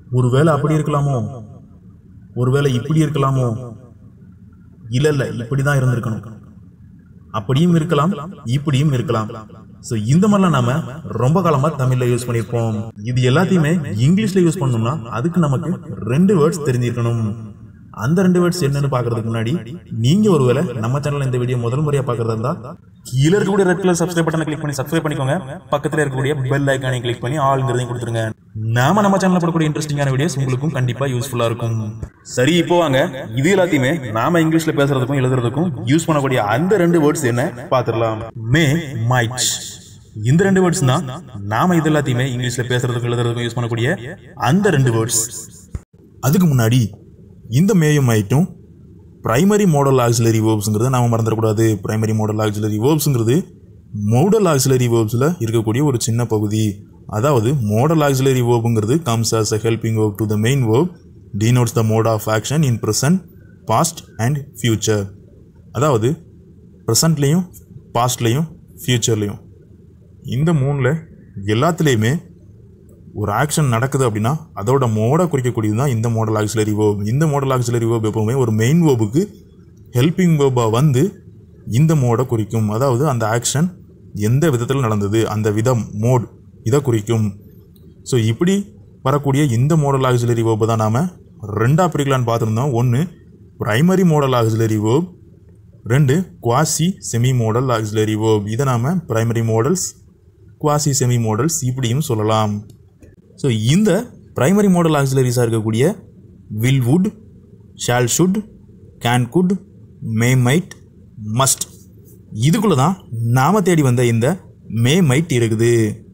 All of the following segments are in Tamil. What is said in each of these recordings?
ஒருவேளை அப்படி இருக்கலாமோ ஒருவேளை இப்படி இருக்கலாமோ இல்ல இல்ல இப்படிதான் இருந்திருக்கணும் அப்படியும் இருக்கலாம் இப்படியும் இருக்கலாம் சோ இந்த மாதிரிலாம் நாம ரொம்ப காலமா தமிழ்ல யூஸ் பண்ணிருப்போம் இது எல்லாத்தையுமே இங்கிலீஷ்ல யூஸ் பண்ணோம்னா அதுக்கு நமக்கு ரெண்டு வேர்ட்ஸ் தெரிஞ்சிருக்கணும் அந்த ரெண்டு வேர்ட்ஸ் என்னன்னு பாக்குறதுக்கு முன்னாடி நீங்க ஒருவேளை நம்ம சேனல்ல இந்த வீடியோ முதல் முறையா பாக்குறதா இருந்தா கீழே இருக்கக்கூடிய ரெட் கலர் சப்ஸ்கிரைப் பட்டனை கிளிக் பண்ணி சப்ஸ்கிரைப் பண்ணிக்கோங்க பக்கத்துல இருக்கக்கூடிய பெல் ஐக்கானை கிளிக் பண்ணி ஆல்ங்கிறதையும் கொடுத்துருங்க நாம நம்ம சேனல்ல போடக்கூடிய இன்ட்ரெஸ்டிங்கான வீடியோஸ் உங்களுக்கும் கண்டிப்பா யூஸ்ஃபுல்லா இருக்கும் சரி இப்போ வாங்க இது எல்லாத்தையுமே நாம இங்கிலீஷ்ல பேசுறதுக்கும் எழுதுறதுக்கும் யூஸ் பண்ணக்கூடிய அந்த ரெண்டு வேர்ட்ஸ் என்ன பாத்துடலாம் மே மைட் இந்த ரெண்டு வேர்ட்ஸ் தான் நாம இது எல்லாத்தையுமே இங்கிலீஷ்ல பேசுறதுக்கும் எழுதுறதுக்கும் யூஸ் பண்ணக்கூடிய அந்த ரெண்டு வேர்ட்ஸ் அதுக்கு முன்னாடி இந்த மேயும் மைட்டும் பிரைமரி மாடல் ஆக்சிலரி வேர்ப்ஸுங்கிறத நாம மறந்துடக்கூடாது பிரைமரி மாடல் ஆக்சிலரி வேர்ப்ஸுங்கிறது மோடல் ஆக்சிலரி வேர்ப்ஸில் இருக்கக்கூடிய ஒரு சின்ன பகுதி அதாவது மோடல் ஆக்சிலரி வேர்புங்கிறது comes as a helping verb to the main verb denotes the mode of action in present past and future அதாவது ப்ரெசண்ட்லேயும் பாஸ்ட்லேயும் ஃப்யூச்சர்லேயும் இந்த மூணில் எல்லாத்துலேயுமே ஒரு ஆக்ஷன் நடக்குது அப்படின்னா அதோட மோட குறிக்கக்கூடியது தான் இந்த மாடல் ஆக்சிலரி வேர்ப் இந்த மாடல் ஆக்சிலரி வேர்ப் எப்பவுமே ஒரு மெயின் வேர்புக்கு ஹெல்பிங் வேர்பாக வந்து இந்த மோடை குறிக்கும் அதாவது அந்த ஆக்ஷன் எந்த விதத்தில் நடந்தது அந்த விதம் மோட் இதை குறிக்கும் ஸோ இப்படி வரக்கூடிய இந்த மாடல் ஆக்சிலரி வேர்பை தான் நாம் ரெண்டா பிரிக்கலான்னு பார்த்துருந்தோம் ஒன்று பிரைமரி மாடல் ஆக்சிலரி வேர்ப் ரெண்டு quasi semi modal auxiliary verb இதை நாம் primary modals quasi semi modals இப்படியும் சொல்லலாம் ஸோ இந்த பிரைமரி மாடல் ஆக்சிலரிஸாக இருக்கக்கூடிய will would shall should can could may might must இதுக்குள்ளே தான் நாம் தேடி வந்த இந்த மே மைட் இருக்குது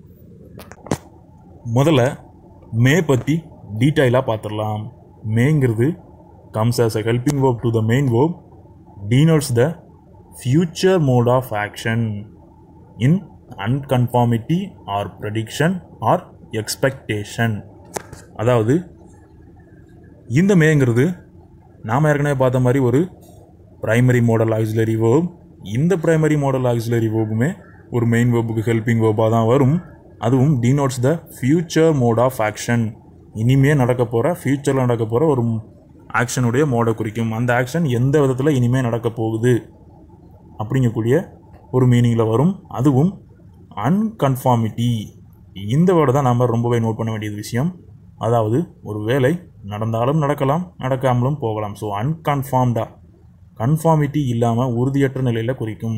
முதல்ல மே பற்றி டீட்டெயிலாக பார்த்துடலாம் மேங்கிறது comes as a helping verb to the main verb denotes the future mode of action in unconformity or prediction or expectation அதாவது இந்த மேங்கிறது நாம் ஏற்கனவே பார்த்த மாதிரி ஒரு பிரைமரி மாடல் ஆக்சிலரி வேர்ப் இந்த பிரைமரி மாடல் ஆக்சிலரி வேர்புமே ஒரு மெயின் வேர்புக்கு ஹெல்பிங் வேர்பாக தான் வரும் அதுவும் denotes the future mode of action இனிமே நடக்க போகிற ஃபியூச்சரில் நடக்க போகிற ஒரு ஆக்ஷனுடைய மோடை குறிக்கும் அந்த ஆக்ஷன் எந்த விதத்தில் இனிமே நடக்க போகுது அப்படிங்கக்கூடிய ஒரு மீனிங்கில் வரும் அதுவும் அன்கன்ஃபார்மிட்டி இந்த வேர்டை தான் நாம் ரொம்பவே நோட் பண்ண வேண்டியது விஷயம் அதாவது ஒரு வேலை நடந்தாலும் நடக்கலாம் நடக்காமலும் போகலாம் ஸோ அன்கன்ஃபார்ம்டாக கன்ஃபார்மிட்டி இல்லாமல் உறுதியற்ற நிலையில் குறிக்கும்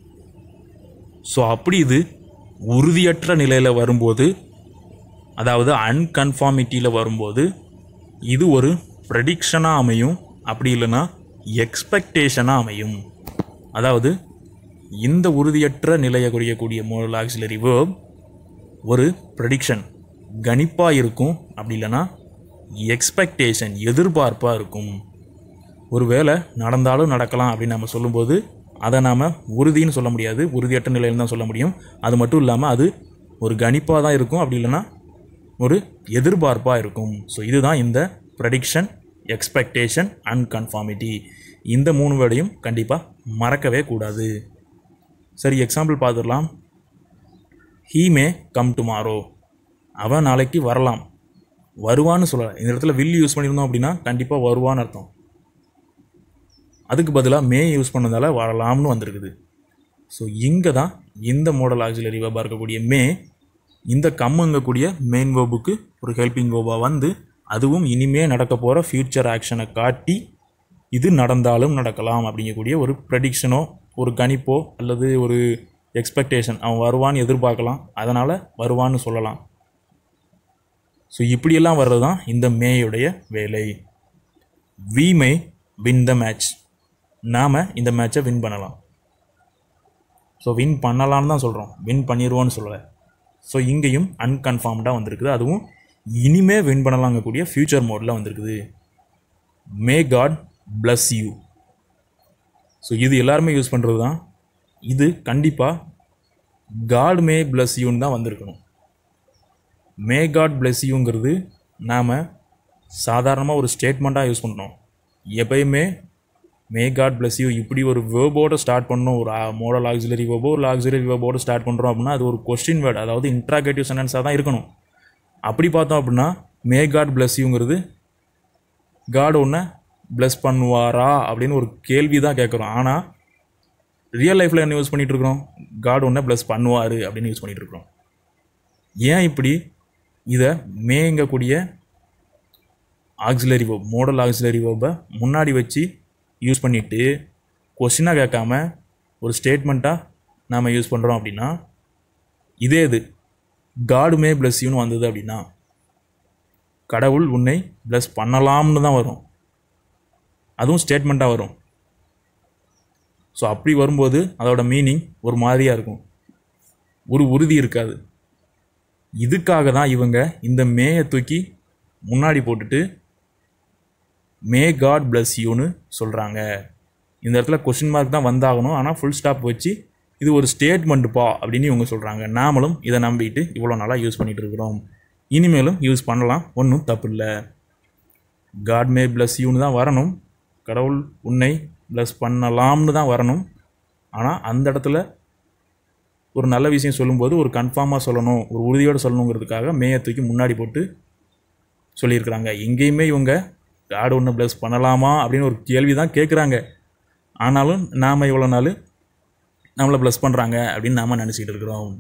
ஸோ அப்படி இது உறுதியற்ற நிலையில் வரும்போது அதாவது அன்கன்ஃபார்மிட்டியில் வரும்போது இது ஒரு ப்ரெடிக்ஷனாக அமையும் அப்படி இல்லைன்னா எக்ஸ்பெக்டேஷனாக அமையும் அதாவது இந்த உறுதியற்ற நிலையை குறிக்கக்கூடிய மோடல் ஆக்சிலரி வேர்ப் ஒரு ப்ரெடிக்ஷன் கணிப்பாக இருக்கும் அப்படி இல்லைன்னா எக்ஸ்பெக்டேஷன் எதிர்பார்ப்பாக இருக்கும் ஒரு வேளை நடந்தாலும் நடக்கலாம் அப்படின்னு நம்ம சொல்லும்போது அதை நாம் உறுதின்னு சொல்ல முடியாது உறுதியற்ற நிலையில் தான் சொல்ல முடியும் அது மட்டும் இல்லாமல் அது ஒரு கணிப்பாக தான் இருக்கும் அப்படி இல்லைன்னா ஒரு எதிர்பார்ப்பாக இருக்கும் ஸோ இதுதான் இந்த ப்ரெடிக்ஷன் எக்ஸ்பெக்டேஷன் அண்ட் கன்ஃபார்மிட்டி இந்த மூணு வேர்டையும் கண்டிப்பாக மறக்கவே கூடாது சரி எக்ஸாம்பிள் பார்த்துடலாம் ஹீ மே கம் டுமாரோ அவன் நாளைக்கு வரலாம் வருவான்னு சொல்லலை இந்த இடத்துல வில் யூஸ் பண்ணியிருந்தோம் அப்படின்னா கண்டிப்பாக வருவான்னு அர்த்தம் அதுக்கு பதிலாக மே யூஸ் பண்ணதால வரலாம்னு வந்திருக்குது ஸோ இங்கே தான் இந்த மாடல் ஆக்சிலரி வேர்பாக இருக்கக்கூடிய மே இந்த கம்முங்கக்கூடிய மெயின் வேர்புக்கு ஒரு ஹெல்பிங் வேர்பாக வந்து அதுவும் இனிமே நடக்க போகிற ஃப்யூச்சர் ஆக்ஷனை காட்டி இது நடந்தாலும் நடக்கலாம் அப்படிங்கக்கூடிய ஒரு ப்ரெடிக்ஷனோ ஒரு கணிப்போ அல்லது ஒரு எக்ஸ்பெக்டேஷன் அவன் வருவான்னு எதிர்பார்க்கலாம் அதனால் வருவான்னு சொல்லலாம் ஸோ இப்படியெல்லாம் வர்றது தான் இந்த மேயுடைய வேலை we may win the match நாம் இந்த மேட்சை வின் பண்ணலாம் ஸோ வின் பண்ணலான்னு தான் சொல்கிறோம் வின் பண்ணிடுவோன்னு சொல்லலை ஸோ இங்கேயும் அன்கன்ஃபார்ம்டாக வந்திருக்குது அதுவும் இனிமே வின் பண்ணலாங்கக்கூடிய ஃப்யூச்சர் மோடில் வந்திருக்குது may God bless you so இது எல்லாருமே யூஸ் பண்ணுறது தான் இது கண்டிப்பாக காட் மே bless யூன்னு தான் வந்திருக்கணும் மே காட் bless யூங்கிறது நாம் சாதாரணமாக ஒரு ஸ்டேட்மெண்ட்டாக யூஸ் பண்ணுறோம் எப்பயுமே மே காட் bless யூ இப்படி ஒரு வேர்போட ஸ்டார்ட் பண்ணணும் ஒரு மோடல் ஆக்சிலரி வேர்போ ஒரு ஆக்சிலரி வேர்போட ஸ்டார்ட் பண்ணுறோம் அப்படின்னா அது ஒரு கொஸ்டின் வேர்டு அதாவது இன்ட்ராகேட்டிவ் சென்டென்ஸாக தான் இருக்கணும் அப்படி பார்த்தோம் அப்படின்னா மே காட் பிளஸ் யூங்கிறது காட் ஒன்று bless பண்ணுவாரா அப்படின்னு ஒரு கேள்வி தான் கேட்குறோம் ஆனால் ரியல் லைஃப்பில் என்ன யூஸ் பண்ணிட்டு இருக்கிறோம் காட் ஒன்று bless பண்ணுவார் அப்படின்னு யூஸ் பண்ணிட்டு இருக்கிறோம் ஏன் இப்படி இதை மேங்கக்கூடிய ஆக்சிலரி verb மோடல் ஆக்சிலரி verb-அ முன்னாடி வச்சு யூஸ் பண்ணிவிட்டு கொஸ்டினாக கேட்காம ஒரு ஸ்டேட்மெண்ட்டாக நாம் யூஸ் பண்ணுறோம் அப்படின்னா இதே இது காடுமே பிளஸ் யூன்னு வந்தது அப்படின்னா கடவுள் உன்னை bless பண்ணலாம்னு தான் வரும் அதுவும் ஸ்டேட்மெண்ட்டாக வரும் ஸோ அப்படி வரும்போது அதோட மீனிங் ஒரு மாதிரியாக இருக்கும் ஒரு உறுதி இருக்காது இதுக்காக தான் இவங்க இந்த மேயை தூக்கி முன்னாடி போட்டுட்டு மே காட் bless யூன்னு சொல்கிறாங்க இந்த இடத்துல கொஷின் மார்க் தான் வந்தாகணும் ஆனால் ஃபுல் ஸ்டாப் வச்சு இது ஒரு ஸ்டேட்மெண்ட்டுப்பா அப்படின்னு இவங்க சொல்கிறாங்க நாமளும் இதை நம்பிட்டு இவ்வளோ நாளாக யூஸ் பண்ணிட்டு இருக்கிறோம் இனிமேலும் யூஸ் பண்ணலாம் ஒன்றும் தப்பு இல்லை காட் மே bless யூன்னு தான் வரணும் கடவுள் உன்னை bless பண்ணலாம்னு தான் வரணும் ஆனால் அந்த இடத்துல ஒரு நல்ல விஷயம் சொல்லும்போது ஒரு கன்ஃபார்மாக சொல்லணும் ஒரு உறுதியோடு சொல்லணுங்கிறதுக்காக மேயை தூக்கி முன்னாடி போட்டு சொல்லியிருக்கிறாங்க எங்கேயுமே இவங்க காடு ஒன்று bless பண்ணலாமா அப்படின்னு ஒரு கேள்வி தான் கேட்குறாங்க ஆனாலும் நாம் இவ்வளோ நாள் நம்மளை ப்ளஸ் பண்ணுறாங்க அப்படின்னு நாம் நினச்சிக்கிட்டு இருக்கிறோம்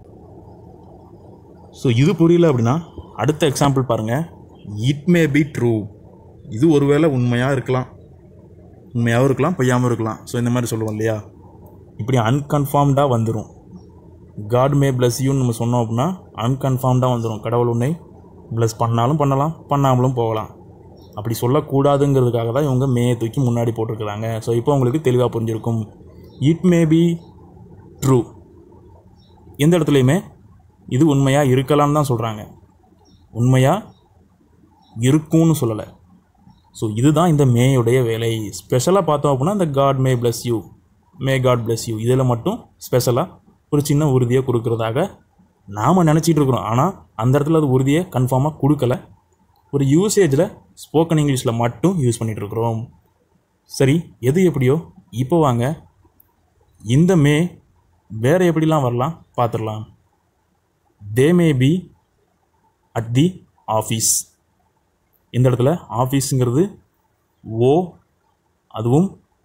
ஸோ இது புரியல அப்படின்னா அடுத்த எக்ஸாம்பிள் பாருங்கள் இட் மே பி ட்ரூ இது ஒருவேளை உண்மையாக இருக்கலாம் உண்மையாகவும் இருக்கலாம் பொய்யாமல் இருக்கலாம் ஸோ இந்த மாதிரி சொல்லுவோம் இல்லையா இப்படி அன்கன்ஃபார்ம்டாக வந்துடும் காட் மே பிளஸ் யூன்னு நம்ம சொன்னோம் அப்படின்னா அன்கன்ஃபார்ம்டாக வந்துடும் கடவுள் உன்னை ப்ளஸ் பண்ணாலும் பண்ணலாம் பண்ணாமலும் போகலாம் அப்படி சொல்லக்கூடாதுங்கிறதுக்காக தான் இவங்க மே தூக்கி முன்னாடி போட்டிருக்கிறாங்க ஸோ இப்போ உங்களுக்கு தெளிவாக புரிஞ்சிருக்கும் இட் மே பி ட்ரூ எந்த இடத்துலையுமே இது உண்மையாக இருக்கலாம்னு தான் சொல்கிறாங்க உண்மையாக இருக்கும்னு சொல்லலை ஸோ இதுதான் இந்த மேயுடைய வேலை ஸ்பெஷலாக பார்த்தோம் அப்படின்னா இந்த God may bless you may God bless you இதில் மட்டும் ஸ்பெஷலாக ஒரு சின்ன உறுதியை கொடுக்கறதாக நாம் நினச்சிட்டு இருக்கிறோம் ஆனால் அந்த இடத்துல அது உறுதியை கன்ஃபார்மாக கொடுக்கல ஒரு யூசேஜில் ஸ்போக்கன் இங்கிலீஷில் மட்டும் யூஸ் பண்ணிகிட்டு இருக்கிறோம் சரி எது எப்படியோ இப்போ வாங்க இந்த மே வேறு எப்படிலாம் வரலாம் பார்த்துடலாம் they may be at the office இந்த இடத்துல ஆஃபீஸுங்கிறது ஓ அதுவும்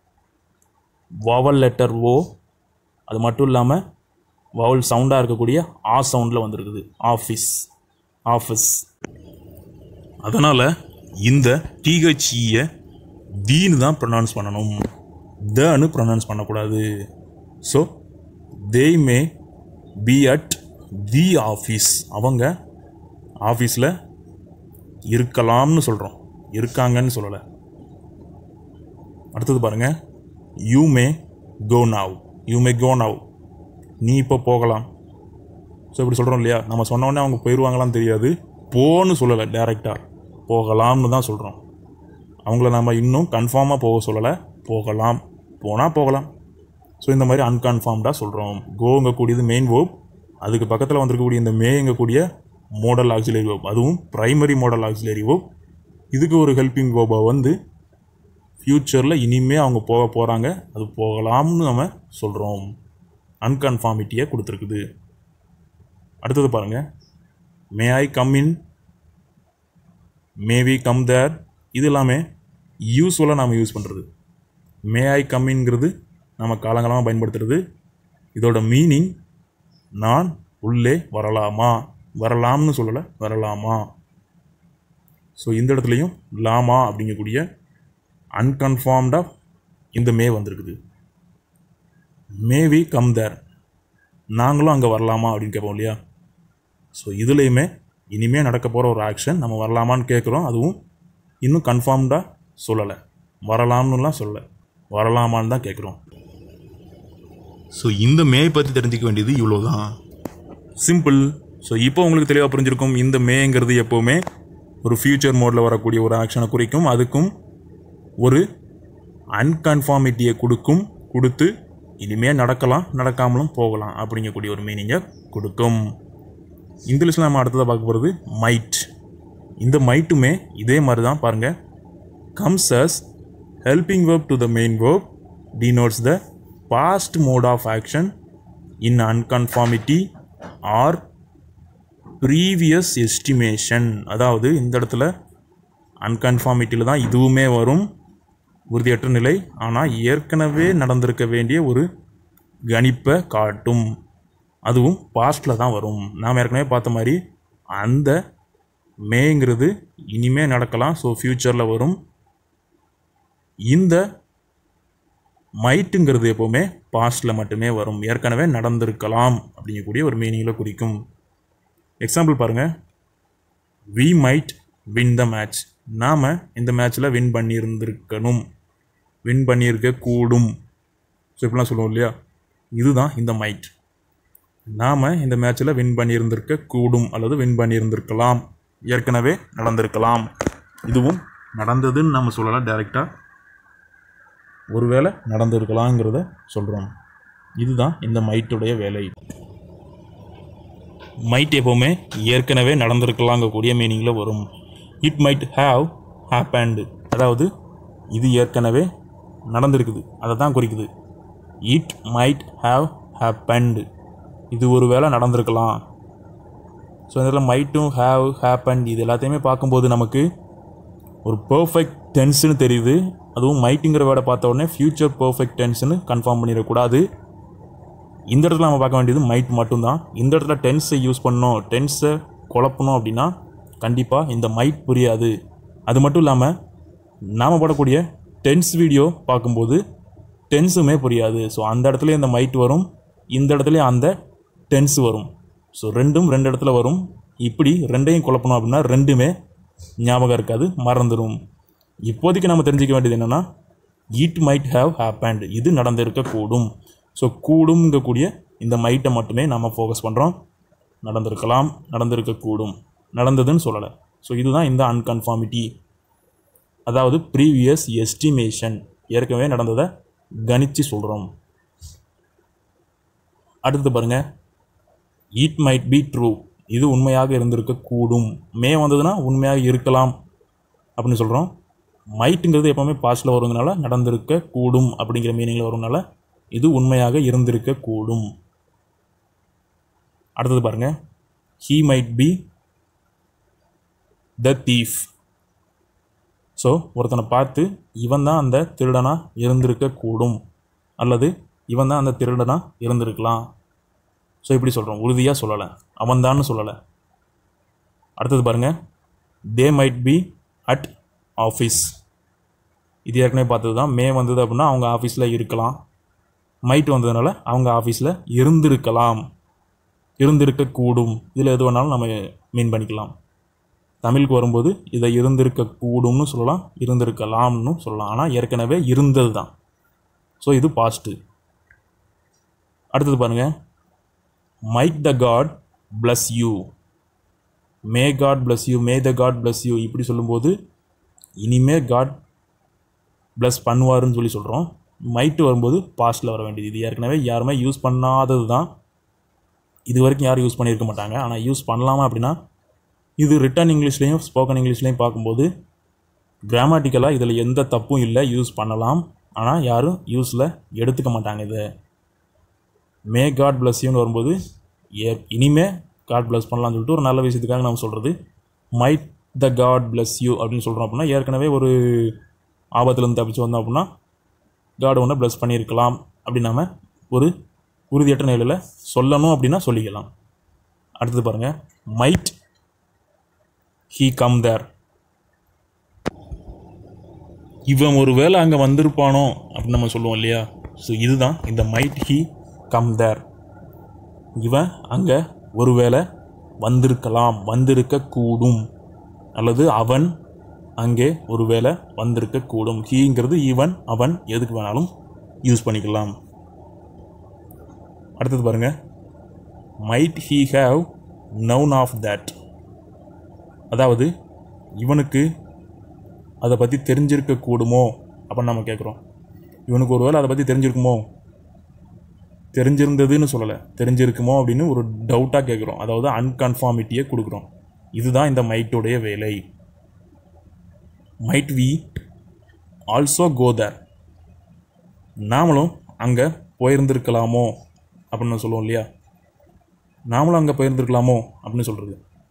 வவல் லெட்டர் ஓ அது மட்டும் இல்லாமல் வவல் சவுண்டாக இருக்கக்கூடிய ஆ சவுண்டில் வந்திருக்குது ஆஃபீஸ் ஆஃபீஸ் அதனால் இந்த டிஹெச்இயை தீன்னு தான் ப்ரொனவுன்ஸ் பண்ணணும் தன்னு ப்ரொனவுன்ஸ் பண்ணக்கூடாது so they may be at the office அவங்க ஆஃபீஸில் இருக்கலாம்னு சொல்கிறோம் இருக்காங்கன்னு சொல்லலை அடுத்தது பாருங்க you may go now you may கோ நாவ் நீ இப்போ போகலாம் ஸோ இப்படி சொல்கிறோம் இல்லையா நம்ம சொன்ன உடனே அவங்க போயிடுவாங்களான்னு தெரியாது போன்னு சொல்லலை டேரெக்டாக போகலாம்னு தான் சொல்கிறோம் அவங்கள நம்ம இன்னும் கன்ஃபார்மாக போக சொல்லலை போகலாம் போனால் போகலாம் ஸோ இந்த மாதிரி அன்கன்ஃபார்ம்டாக சொல்கிறோம் கோங்க கூடியது மெயின் வேர்ப் அதுக்கு பக்கத்தில் வந்திருக்கக்கூடிய இந்த மேங்க கூடிய மோடல் ஆக்சிலரி வேர்ப் அதுவும் பிரைமரி மாடல் ஆக்சிலரி வேர்ப் இதுக்கு ஒரு ஹெல்பிங் வேர்பை வந்து ஃப்யூச்சரில் இனிமே அவங்க போக போகிறாங்க அது போகலாம்னு நம்ம சொல்கிறோம் அன்கன்ஃபார்மிட்டியை கொடுத்துருக்குது அடுத்தது பாருங்கள் மே ஐ கம் இன் மேவி கம் தேர் இது எல்லாமே யூஸ்ஃபுல்லாக நாம் யூஸ் பண்ணுறது மே ஐ கம்மின்ங்கிறது நம்ம காலங்காலமாக பயன்படுத்துறது இதோட மீனிங் நான் உள்ளே வரலாமா வரலாம்னு சொல்லலை வரலாமா ஸோ இந்த இடத்துலையும் லாமா அப்படிங்கக்கூடிய அன்கன்ஃபார்ம்டாக இந்த மே வந்திருக்குது மேவி கம் தேர் நாங்களும் அங்கே வரலாமா அப்படின்னு கேட்போம் இல்லையா ஸோ இதுலேயுமே இனிமேல் நடக்க போகிற ஒரு ஆக்ஷன் நம்ம வரலாமான்னு கேட்குறோம் அதுவும் இன்னும் கன்ஃபார்ம்டாக சொல்லலை வரலாம்னுலாம் சொல்லலை வரலாமான்னு தான் கேட்குறோம் ஸோ இந்த மே பற்றி தெரிஞ்சுக்க வேண்டியது இவ்வளோ தான் சிம்பிள் ஸோ இப்போ உங்களுக்கு தெளிவாக புரிஞ்சிருக்கும் இந்த மேங்கிறது எப்போவுமே ஒரு ஃப்யூச்சர் மோடில் வரக்கூடிய ஒரு ஆக்ஷனை குறிக்கும் அதுக்கும் ஒரு அன்கன்ஃபார்மிட்டியை கொடுக்கும் கொடுத்து இனிமேல் நடக்கலாம் நடக்காமலும் போகலாம் அப்படிங்கக்கூடிய ஒரு மீனிங்கை கொடுக்கும் இங்கிலீஷில் நம்ம அடுத்ததாக பார்க்க போகிறது மைட் இந்த மைட்டுமே இதே மாதிரி தான் பாருங்கள் comes as helping verb to the main verb denotes the past mode of action in unconformity or previous estimation அதாவது இந்த இடத்துல அன்கன்ஃபார்மிட்டியில் தான் இதுவுமே வரும் உறுதியற்ற நிலை ஆனால் ஏற்கனவே நடந்திருக்க வேண்டிய ஒரு கணிப்பை காட்டும் அதுவும் பாஸ்டில் தான் வரும் நாம் ஏற்கனவே பார்த்த மாதிரி அந்த மேங்கிறது இனிமே நடக்கலாம் ஸோ ஃப்யூச்சரில் வரும் இந்த மைட்டுங்கிறது எப்போவுமே பாஸ்டில் மட்டுமே வரும் ஏற்கனவே நடந்திருக்கலாம் அப்படிங்கக்கூடிய ஒரு மீனிங்கில் குறிக்கும் எக்ஸாம்பிள் பாருங்கள் we might win the match நாம் இந்த மேட்ச்சில் வின் பண்ணியிருந்திருக்கணும் வின் பண்ணியிருக்க கூடும் ஸோ இப்படிலாம் சொல்லுவோம் இல்லையா இதுதான் இந்த மைட் நாம் இந்த மேட்ச்சில் வின் பண்ணியிருந்திருக்க கூடும் அல்லது வின் பண்ணியிருந்திருக்கலாம் ஏற்கனவே நடந்திருக்கலாம் இதுவும் நடந்ததுன்னு நம்ம சொல்லலாம் டைரெக்டாக ஒருவேளை நடந்திருக்கலாங்கிறத சொல்கிறோம் இதுதான் இந்த மைட்டுடைய வேலை மைட் எப்போவுமே ஏற்கனவே நடந்திருக்கலாங்கக்கூடிய மீனிங்கில் வரும் இட் மைட் ஹாவ் ஹேப்பன்டு அதாவது இது ஏற்கனவே நடந்திருக்குது அதை தான் குறிக்குது இட் மைட் ஹாவ் ஹேப்பன்டு இது ஒரு வேளை நடந்திருக்கலாம் ஸோ இதில் மைட்டும் ஹாவ் ஹேப்பன்ட் இது எல்லாத்தையுமே பார்க்கும்போது நமக்கு ஒரு பர்ஃபெக்ட் டென்ஸ்னு தெரியுது அதுவும் மைட்டுங்கிற வேர்டை பார்த்த உடனே ஃப்யூச்சர் பர்ஃபெக்ட் டென்ஸ்னு கன்ஃபார்ம் பண்ணிடக்கூடாது இந்த இடத்துல நம்ம பார்க்க வேண்டியது மைட் மட்டும்தான் இந்த இடத்துல டென்ஸை யூஸ் பண்ணோம் டென்ஸை குழப்பணும் அப்படின்னா கண்டிப்பாக இந்த மைட் புரியாது அது மட்டும் இல்லாமல் நாம் போடக்கூடிய டென்ஸ் வீடியோ பார்க்கும்போது டென்ஸுமே புரியாது ஸோ அந்த இடத்துல இந்த மைட் வரும் இந்த இடத்துல அந்த டென்ஸ் வரும் ஸோ ரெண்டும் ரெண்டு இடத்துல வரும் இப்படி ரெண்டையும் குழப்பணும் அப்படின்னா ரெண்டுமே ஞாபகம் இருக்காது மறந்துடும் இப்போதைக்கு நம்ம தெரிஞ்சுக்க வேண்டியது என்னென்னா இட் மைட் ஹேவ் ஹேப்பண்ட் இது நடந்திருக்கக்கூடும் ஸோ கூடும்ங்கக்கூடிய இந்த மைட்டை மட்டுமே நம்ம ஃபோக்கஸ் பண்ணுறோம் நடந்திருக்கலாம் நடந்திருக்கக்கூடும் நடந்ததுன்னு சொல்லலை ஸோ இதுதான் இந்த அன்கன்ஃபார்மிட்டி அதாவது ப்ரீவியஸ் எஸ்டிமேஷன் ஏற்கனவே நடந்ததை கணிச்சு சொல்கிறோம் அடுத்தது பாருங்க இட் மைட் பி ட்ரூ இது உண்மையாக இருந்திருக்கக்கூடும் மே வந்ததுன்னா உண்மையாக இருக்கலாம் அப்படின்னு சொல்கிறோம் மைட்டுங்கிறது எப்போவுமே பாஸ்டில் வருங்கனால நடந்திருக்க கூடும் அப்படிங்கிற மீனிங்கில் வரும்னால இது உண்மையாக இருந்திருக்க கூடும் அடுத்தது பாருங்க he might be the thief so ஒருத்தனை பார்த்து இவன் தான் அந்த திருடனாக இருந்திருக்க கூடும் அல்லது இவன் தான் அந்த திருடனாக இருந்திருக்கலாம் ஸோ இப்படி சொல்கிறோம் உறுதியாக சொல்லலை அவன்தான்னு சொல்லலை அடுத்தது பாருங்க they might be at office இது ஏற்கனவே பார்த்தது தான் மே வந்தது அப்படின்னா அவங்க ஆஃபீஸில் இருக்கலாம் மைட் வந்ததுனால அவங்க ஆஃபீஸில் இருந்திருக்கலாம் இருந்திருக்கக்கூடும் இதில் எது வேணாலும் நம்ம மீன் பண்ணிக்கலாம் தமிழுக்கு வரும்போது இதை இருந்திருக்கக்கூடும்னு சொல்லலாம் இருந்திருக்கலாம்னு சொல்லலாம் ஆனால் ஏற்கனவே இருந்தது தான் ஸோ இது பாஸ்ட்டு அடுத்தது பாருங்கள் might the God bless you may God bless you may the God bless you இப்படி சொல்லும்போது இனிமே காட் bless பண்ணுவாருன்னு சொல்லி சொல்கிறோம் மைட்டு வரும்போது பாஸ்ட்டில் வர வேண்டியது இது ஏற்கனவே யாருமே யூஸ் பண்ணாதது தான் இது வரைக்கும் யாரும் யூஸ் பண்ணியிருக்க மாட்டாங்க ஆனால் யூஸ் பண்ணலாமா அப்படின்னா இது ரிட்டன் இங்கிலீஷ்லேயும் ஸ்போக்கன் இங்கிலீஷ்லேயும் பார்க்கும்போது கிராமட்டிக்கலாக இதில் எந்த தப்பும் இல்லை யூஸ் பண்ணலாம் ஆனால் யாரும் யூஸில் எடுத்துக்க மாட்டாங்க இதை மே காட் bless யூன்னு வரும்போது ஏ இனிமே காட் bless பண்ணலாம்னு சொல்லிட்டு ஒரு நல்ல விஷயத்துக்காக நம்ம சொல்கிறது might the God bless you அப்படின்னு சொல்கிறோம் அப்படின்னா ஏற்கனவே ஒரு ஆபத்துலேருந்து தப்பிச்சு வந்தோம் அப்படின்னா காட் ஒன்று bless பண்ணியிருக்கலாம் அப்படின்னு நாம ஒரு உறுதியற்ற நிலையில் சொல்லணும் அப்படின்னா சொல்லிக்கலாம் அடுத்தது பாருங்கள் மைட் ஹீ கம் தேர் இவன் ஒரு வேளை அங்கே வந்திருப்பானோ அப்படின்னு நம்ம சொல்லுவோம் இல்லையா ஸோ இதுதான் இந்த மைட் ஹீ கம் தேர் இவன் அங்கே ஒருவேளை வந்திருக்கலாம் வந்திருக்க கூடும் அல்லது அவன் அங்கே ஒருவேளை வந்திருக்க கூடும் ஹீங்கிறது இவன் அவன் எதுக்கு வேணாலும் யூஸ் பண்ணிக்கலாம் அடுத்தது பாருங்க might he have known of that அதாவது இவனுக்கு அதை பற்றி தெரிஞ்சிருக்க கூடுமோ அப்படின்னு நம்ம கேட்குறோம் இவனுக்கு ஒருவேளை அதை பற்றி தெரிஞ்சிருக்குமோ தெரிஞ்சிருந்ததுன்னு சொல்லலை தெரிஞ்சிருக்குமோ அப்படின்னு ஒரு டவுட்டாக கேட்குறோம் அதாவது அன்கன்ஃபார்மிட்டியை கொடுக்குறோம் இதுதான் இந்த மைட்டோடைய வேலை might we also go there நாமளும் அங்கே போயிருந்திருக்கலாமோ அப்படின்னு சொல்லுவோம் இல்லையா நாமளும் அங்கே போயிருந்திருக்கலாமோ அப்படின்னு சொல்கிறது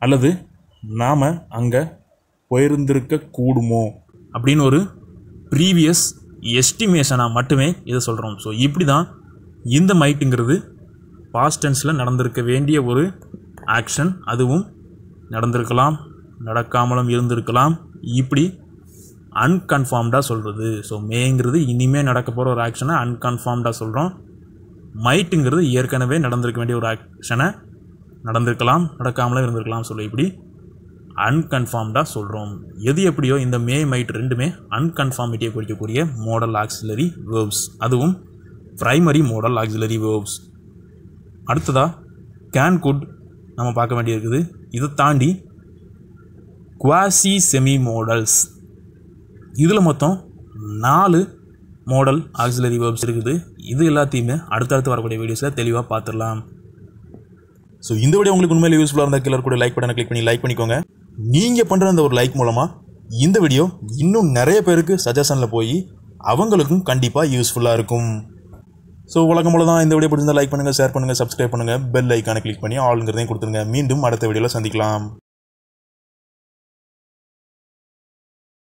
அல்லது நாம் அங்கே போயிருந்திருக்க கூடுமோ அப்படின்னு ஒரு ப்ரீவியஸ் எஸ்டிமேஷனாக மட்டுமே இதை சொல்கிறோம் ஸோ இப்படி தான் இந்த மைட்டுங்கிறது பாஸ்ட் டென்ஸில் நடந்திருக்க வேண்டிய ஒரு ஆக்ஷன் அதுவும் நடந்திருக்கலாம் நடக்காமலும் இருந்திருக்கலாம் இப்படி அன்கன்ஃபார்ம்டாக சொல்கிறது ஸோ மேங்கிறது இனிமேல் நடக்க போகிற ஒரு ஆக்ஷனை அன்கன்ஃபார்ம்டாக சொல்கிறோம் மைட்டுங்கிறது ஏற்கனவே நடந்திருக்க வேண்டிய ஒரு ஆக்ஷனை நடந்திருக்கலாம் நடக்காமலும் இருந்திருக்கலாம் சொல்லி இப்படி அன்கன்ஃபார்ம்டாக சொல்கிறோம் எது எப்படியோ இந்த மே மைட் ரெண்டுமே அன்கன்ஃபார்மிட்டியை குறிக்கக்கூடிய மோடல் ஆக்சிலரி வேர்ப்ஸ் அதுவும் பிரைமரி மோடல் ஆக்சிலரி வேர்ப்ஸ் அடுத்ததாக கேன் குட் நம்ம பார்க்க வேண்டியிருக்குது இதை தாண்டி குவாசி செமி மாடல்ஸ் இதில் மொத்தம் நாலு மாடல் ஆக்சிலரி வேர்ப்ஸ் இருக்குது இது எல்லாத்தையுமே அடுத்தடுத்து வரக்கூடிய வீடியோஸில் தெளிவாக பார்த்துடலாம் ஸோ இந்த வீடியோ உங்களுக்கு உண்மையிலே யூஸ்ஃபுல்லாக இருந்தால் கீழே கூட லைக் பட்டனை கிளிக் பண்ணி லைக் பண்ணிக்கோங்க நீங்கள் பண்ணுற அந்த ஒரு லைக் மூலமாக இந்த வீடியோ இன்னும் நிறைய பேருக்கு சஜஷனில் போய் அவங்களுக்கும் கண்டிப்பாக யூஸ்ஃபுல்லாக இருக்கும் ஸோ வழக்கம் போல தான் இந்த வீடியோ பிடிச்சிருந்தா லைக் பண்ணுங்கள் ஷேர் பண்ணுங்கள் சப்ஸ்கிரைப் பண்ணுங்கள் பெல் ஐக்கானை கிளிக் பண்ணி ஆளுங்கிறதையும் கொடுத்துருங்க மீண்டும் அடுத்த வீடியோவில் சந்திக்கலாம்